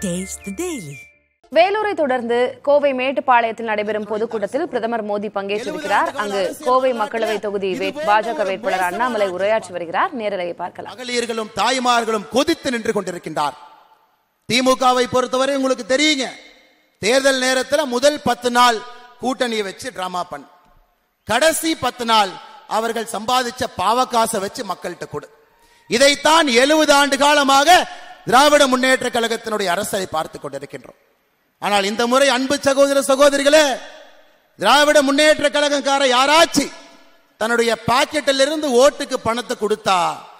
Taste the Daily. வேலூரை தொடர்ந்து கோவை மேட்டுப்பாளையத்தில் நடைபெறும் பொதுக்கூட்டத்தில் பிரதமர் மோடி பங்கேற்றிருக்கிறார் அங்கு கோவை மக்களவை தொகுதி வே- பாஜக வேட்பாளர் அண்ணாமலை உரையாற்றி வருகிறார் நேரலையை பார்க்கலாம் மகளிர்களும் தாய்மார்களும் கொதித்து நின்று கொண்டிருக்கின்றார் திமுகவை பொறுத்தவரை உங்களுக்கு தெரியுங்க தேர்தல் நேரத்தில் முதல் பத்து நாள் கூட்டணியை வச்சு டிராமா பண்ண கடைசி பத்து நாள் அவர்கள் சம்பாதிச்ச பாவகாசை வச்சு மக்கள்கிட்ட கொடு இதைத்தான் எழுபது ஆண்டு காலமாக திராவிட முன்னேற்ற கழகத்தினுடைய அரசை பார்த்து கொண்டிருக்கின்றோம் ஆனால் இந்த முறை அன்பு சகோதர சகோதரிகளே திராவிட முன்னேற்ற கழகக்கார யாராச்சு தன்னுடைய பாக்கெட்டில் இருந்து ஓட்டுக்கு பணத்தை கொடுத்தா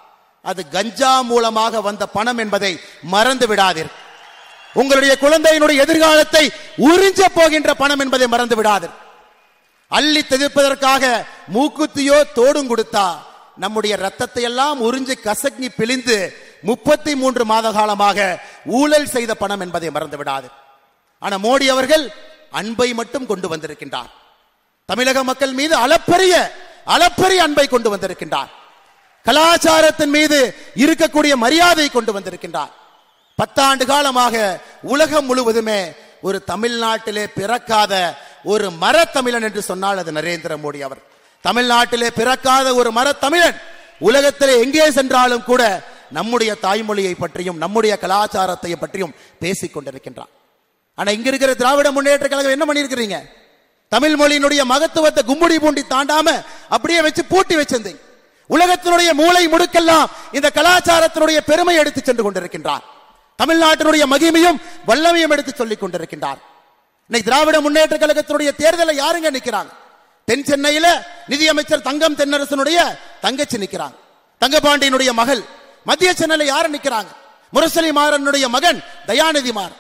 அது கஞ்சா மூலமாக வந்த பணம் என்பதை மறந்து விடாதீர் உங்களுடைய குழந்தையினுடைய எதிர்காலத்தை உறிஞ்ச போகின்ற பணம் என்பதை மறந்து விடாதீர் அள்ளி தெதிர்ப்பதற்காக மூக்குத்தியோ தோடும் கொடுத்தா நம்முடைய ரத்தத்தை எல்லாம் உறிஞ்சி கசக்கி பிழிந்து முப்பத்தி மூன்று மாத காலமாக ஊழல் செய்த பணம் என்பதை மறந்து விடாது ஆனா மோடி அவர்கள் அன்பை மட்டும் கொண்டு வந்திருக்கின்றார் தமிழக மக்கள் மீது அளப்பரிய அளப்பரிய அன்பை கொண்டு வந்திருக்கின்றார் கலாச்சாரத்தின் மீது இருக்கக்கூடிய மரியாதை கொண்டு வந்திருக்கின்றார் பத்தாண்டு காலமாக உலகம் முழுவதுமே ஒரு தமிழ்நாட்டிலே பிறக்காத ஒரு மரத்தமிழன் என்று சொன்னால் அது நரேந்திர மோடி அவர் தமிழ்நாட்டிலே பிறக்காத ஒரு மரத்தமிழன் உலகத்திலே எங்கே சென்றாலும் கூட நம்முடைய தாய்மொழியை பற்றியும் நம்முடைய கலாச்சாரத்தை பற்றியும் பேசிக் கொண்டிருக்கின்றார் ஆனா இங்க இருக்கிற திராவிட முன்னேற்ற கழகம் என்ன பண்ணிருக்கிறீங்க தமிழ் மொழியினுடைய மகத்துவத்தை கும்முடி பூண்டி தாண்டாம அப்படியே வச்சு பூட்டி வச்சிருந்தீங்க உலகத்தினுடைய மூளை முடுக்கெல்லாம் இந்த கலாச்சாரத்தினுடைய பெருமை எடுத்து சென்று கொண்டிருக்கின்றார் தமிழ்நாட்டினுடைய மகிமையும் வல்லமையும் எடுத்து சொல்லிக் கொண்டிருக்கின்றார் இன்னைக்கு திராவிட முன்னேற்ற கழகத்தினுடைய தேர்தலை யாருங்க நிக்கிறாங்க தென் சென்னையில நிதியமைச்சர் தங்கம் தென்னரசனுடைய தங்கச்சி நிக்கிறாங்க தங்கபாண்டியனுடைய மகள் மத்திய சென்னையில யாரு நிக்கிறாங்க முரசலி மாறனுடைய மகன் தயாநிதி மாறன்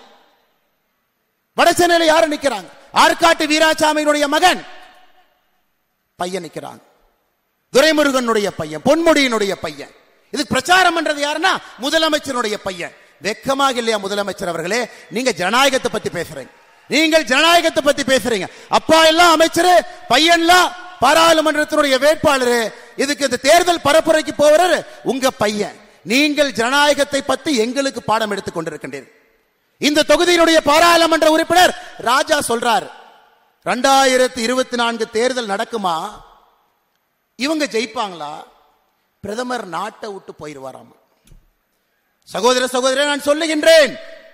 வட சென்னையில யாரு நிக்கிறாங்க ஆற்காட்டு வீராசாமியினுடைய மகன் பையன் நிக்கிறாங்க துரைமுருகனுடைய பையன் பொன்முடியினுடைய பையன் இதுக்கு பிரச்சாரம் பண்றது யாருன்னா முதலமைச்சருடைய பையன் வெக்கமாக இல்லையா முதலமைச்சர் அவர்களே நீங்க ஜனநாயகத்தை பத்தி பேசுறீங்க நீங்கள் ஜனநாயகத்தை பத்தி பேசுறீங்க அப்பா எல்லாம் அமைச்சர் பையன்லாம் பாராளுமன்றத்தினுடைய வேட்பாளர் இதுக்கு இந்த தேர்தல் பரப்புரைக்கு போவரர் உங்க பையன் நீங்கள் ஜனநாயகத்தை பத்தி எங்களுக்கு பாடம் எடுத்துக் கொண்டிருக்கின்றீர்கள் இந்த தொகுதியினுடைய பாராளுமன்ற உறுப்பினர் ராஜா சொல்றார் ரெண்டாயிரத்தி இருபத்தி நான்கு தேர்தல் நடக்குமா இவங்க ஜெயிப்பாங்களா பிரதமர் நாட்டை விட்டு போயிருவாராமா சகோதர சகோதரர் நான் சொல்லுகின்றேன்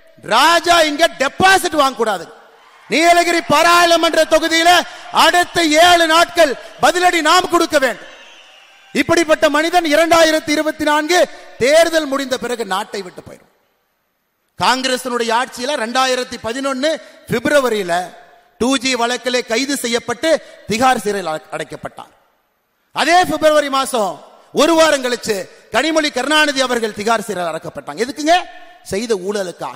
ராஜா இங்க டெபாசிட் வாங்க கூடாது நீலகிரி பாராளுமன்ற தொகுதியில அடுத்த ஏழு நாட்கள் பதிலடி நாம் கொடுக்க வேண்டும் இப்படிப்பட்ட மனிதன் இரண்டாயிரத்தி இருபத்தி நான்கு தேர்தல் முடிந்த பிறகு நாட்டை விட்டு போயிடும் காங்கிரசினுடைய ஆட்சியில ரெண்டாயிரத்தி பதினொன்னு பிப்ரவரியில டூ ஜி வழக்கிலே கைது செய்யப்பட்டு திகார் சிறையில் அடை- அடைக்கப்பட்டார் அதே பிப்ரவரி மாசம் ஒரு வாரம் கழிச்சு கனிமொழி கருணாநிதி அவர்கள் திகார் சிறையில் அடக்கப்பட்டாங்க எதுக்குங்க செய்த ஊழலுக்காக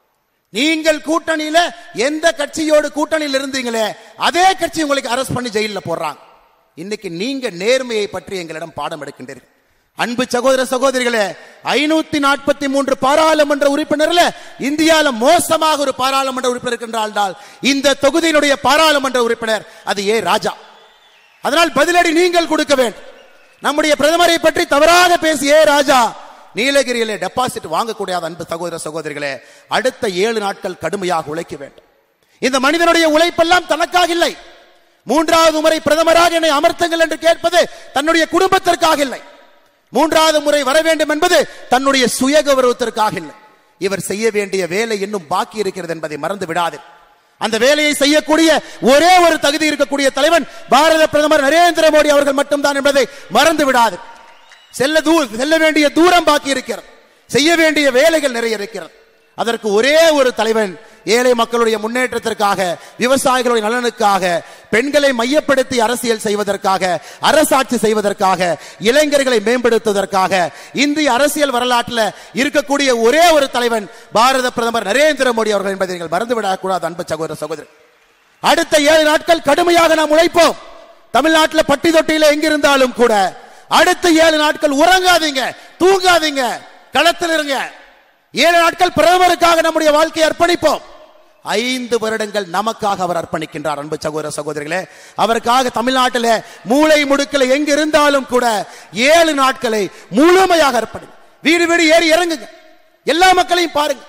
நீங்கள் கூட்டணியில எந்த கட்சியோடு கூட்டணியில் இருந்தீங்களே அதே கட்சி உங்களுக்கு அரெஸ்ட் பண்ணி ஜெயில போடுறாங்க இன்னைக்கு நீங்க நேர்மையை பற்றி எங்களிடம் பாடம் எடுக்கின்றீர்கள் அன்பு சகோதர சகோதரிகளே ஐநூத்தி நாற்பத்தி மூன்று பாராளுமன்ற உறுப்பினர்ல இந்தியால மோசமாக ஒரு பாராளுமன்ற உறுப்பினர் இருக்கின்றால் இந்த தொகுதியினுடைய பாராளுமன்ற உறுப்பினர் அது ஏ ராஜா அதனால் பதிலடி நீங்கள் கொடுக்க வேண்டும் நம்முடைய பிரதமரை பற்றி தவறாக பேசிய ஏ ராஜா நீலகிரியிலே டெபாசிட் வாங்கக்கூடிய அன்பு சகோதர சகோதரிகளே அடுத்த ஏழு நாட்கள் கடுமையாக உழைக்க வேண்டும் இந்த மனிதனுடைய உழைப்பெல்லாம் தனக்காக இல்லை மூன்றாவது முறை பிரதமராக என்னை அமர்த்துங்கள் என்று கேட்பது தன்னுடைய குடும்பத்திற்காக இல்லை மூன்றாவது முறை வர வேண்டும் என்பது தன்னுடைய சுய கௌரவத்திற்காக இல்லை இவர் செய்ய வேண்டிய வேலை இன்னும் பாக்கி இருக்கிறது என்பதை மறந்து விடாது அந்த வேலையை செய்யக்கூடிய ஒரே ஒரு தகுதி இருக்கக்கூடிய தலைவன் பாரத பிரதமர் நரேந்திர மோடி அவர்கள் மட்டும்தான் என்பதை மறந்து விடாது செல்ல தூ செல்ல வேண்டிய தூரம் பாக்கி இருக்கிறது செய்ய வேண்டிய வேலைகள் நிறைய இருக்கிறது அதற்கு ஒரே ஒரு தலைவன் ஏழை மக்களுடைய முன்னேற்றத்திற்காக விவசாயிகளுடைய நலனுக்காக பெண்களை மையப்படுத்தி அரசியல் செய்வதற்காக அரசாட்சி செய்வதற்காக இளைஞர்களை மேம்படுத்துவதற்காக இந்திய அரசியல் வரலாற்றில் இருக்கக்கூடிய ஒரே ஒரு தலைவன் பாரத பிரதமர் நரேந்திர மோடி அவர்கள் என்பதை நீங்கள் மறந்துவிடக்கூடாது அன்பு சகோதர சகோதரி அடுத்த ஏழு நாட்கள் கடுமையாக நாம் உழைப்போம் தமிழ்நாட்டில் பட்டி தொட்டியில எங்கிருந்தாலும் கூட அடுத்த ஏழு நாட்கள் உறங்காதீங்க தூங்காதீங்க களத்தில் இருங்க ஏழு நாட்கள் பிரதமருக்காக நம்முடைய வாழ்க்கையை அர்ப்பணிப்போம் ஐந்து வருடங்கள் நமக்காக அவர் அர்ப்பணிக்கின்றார் அன்பு சகோதர சகோதரிகளே அவருக்காக தமிழ்நாட்டில் மூளை முடுக்கல எங்க இருந்தாலும் கூட ஏழு நாட்களை முழுமையாக அர்ப்பணி வீடு வீடு ஏறி இறங்குங்க எல்லா மக்களையும் பாருங்க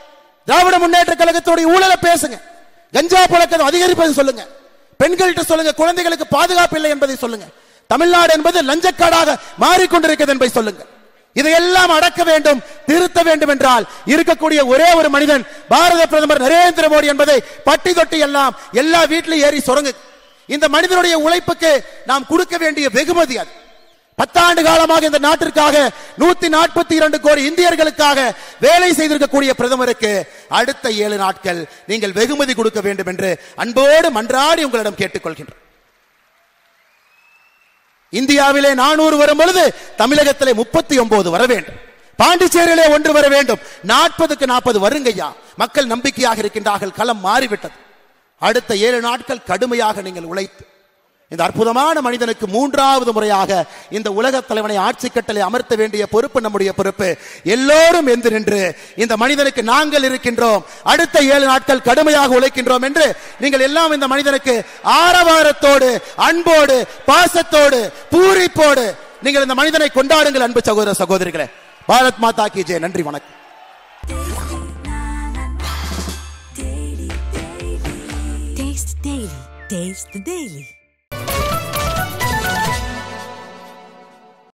திராவிட முன்னேற்ற கழகத்துடைய ஊழலை பேசுங்க கஞ்சா புழக்கத்தை அதிகரிப்பதை சொல்லுங்க பெண்கள்கிட்ட சொல்லுங்க குழந்தைகளுக்கு பாதுகாப்பு இல்லை என்பதை சொல்லுங்க தமிழ்நாடு என்பது லஞ்சக்காடாக மாறிக்கொண்டிருக்கிறது என்பதை சொல்லுங்க இதையெல்லாம் அடக்க வேண்டும் திருத்த வேண்டும் என்றால் இருக்கக்கூடிய ஒரே ஒரு மனிதன் பாரத பிரதமர் நரேந்திர மோடி என்பதை பட்டி தொட்டி எல்லாம் எல்லா வீட்டிலும் ஏறி சுரங்கு இந்த மனிதனுடைய உழைப்புக்கு நாம் கொடுக்க வேண்டிய வெகுமதி அது பத்தாண்டு காலமாக இந்த நாட்டிற்காக நூத்தி நாற்பத்தி இரண்டு கோடி இந்தியர்களுக்காக வேலை செய்திருக்கக்கூடிய பிரதமருக்கு அடுத்த ஏழு நாட்கள் நீங்கள் வெகுமதி கொடுக்க வேண்டும் என்று அன்போடு மன்றாடி உங்களிடம் கேட்டுக்கொள்கின்றேன் இந்தியாவிலே நானூறு வரும் பொழுது தமிழகத்திலே முப்பத்தி ஒன்பது வர வேண்டும் பாண்டிச்சேரியிலே ஒன்று வர வேண்டும் நாற்பதுக்கு நாற்பது வருங்கய்யா மக்கள் நம்பிக்கையாக இருக்கின்றார்கள் களம் மாறிவிட்டது அடுத்த ஏழு நாட்கள் கடுமையாக நீங்கள் உழைத்து இந்த அற்புதமான மனிதனுக்கு மூன்றாவது முறையாக இந்த உலக தலைவனை ஆட்சி கட்டளை அமர்த்த வேண்டிய பொறுப்பு நம்முடைய பொறுப்பு எல்லோரும் எந்து நின்று இந்த மனிதனுக்கு நாங்கள் இருக்கின்றோம் அடுத்த ஏழு நாட்கள் கடுமையாக உழைக்கின்றோம் என்று நீங்கள் எல்லாம் இந்த மனிதனுக்கு ஆரவாரத்தோடு அன்போடு பாசத்தோடு பூரிப்போடு நீங்கள் இந்த மனிதனை கொண்டாடுங்கள் அன்பு சகோதர சகோதரிகளே பாரத் மாதா கி ஜெய் நன்றி வணக்கம் Taste Daily. Taste the Daily.